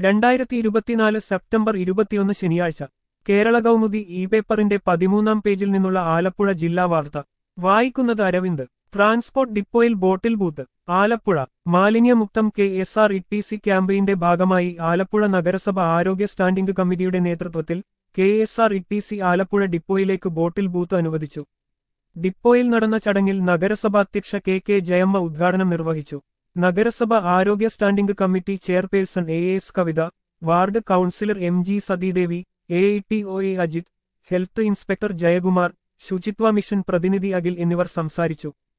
രണ്ടായിരത്തി ഇരുപത്തിനാല് സെപ്റ്റംബർ ഇരുപത്തിയൊന്ന് ശനിയാഴ്ച കേരള കൗമുദി ഇ പേപ്പറിന്റെ പതിമൂന്നാം പേജിൽ നിന്നുള്ള ആലപ്പുഴ ജില്ലാ വാർത്ത വായിക്കുന്നത് അരവിന്ദ് ട്രാൻസ്പോർട്ട് ഡിപ്പോയിൽ ബോട്ടിൽ ബൂത്ത് ആലപ്പുഴ മാലിന്യമുക്തം K S R E T C ക്യാമ്പയിന്റെ ഭാഗമായി ആലപ്പുഴ നഗരസഭ ആരോഗ്യ സ്റ്റാൻഡിംഗ് കമ്മിറ്റിയുടെ നേതൃത്വത്തിൽ K S R E T C Alappuzha ഡിപ്പോയിലേക്ക് ബോട്ടിൽ ബൂത്ത് അനുവദിച്ചു ഡിപ്പോയിൽ നടന്ന ചടങ്ങിൽ നഗരസഭ അധ്യക്ഷ കെ കെ ജയമ്മ ഉദ്ഘാടനം നിർവഹിച്ചു നഗരസഭ ആരോഗ്യ standing committee chairperson A S Kavitha ward councillor M G Sathidevi A I T O A Ajith health inspector Jayakumar ശുചിത്വ മിഷൻ പ്രതിനിധി അഖിൽ എന്നിവർ സംസാരിച്ചു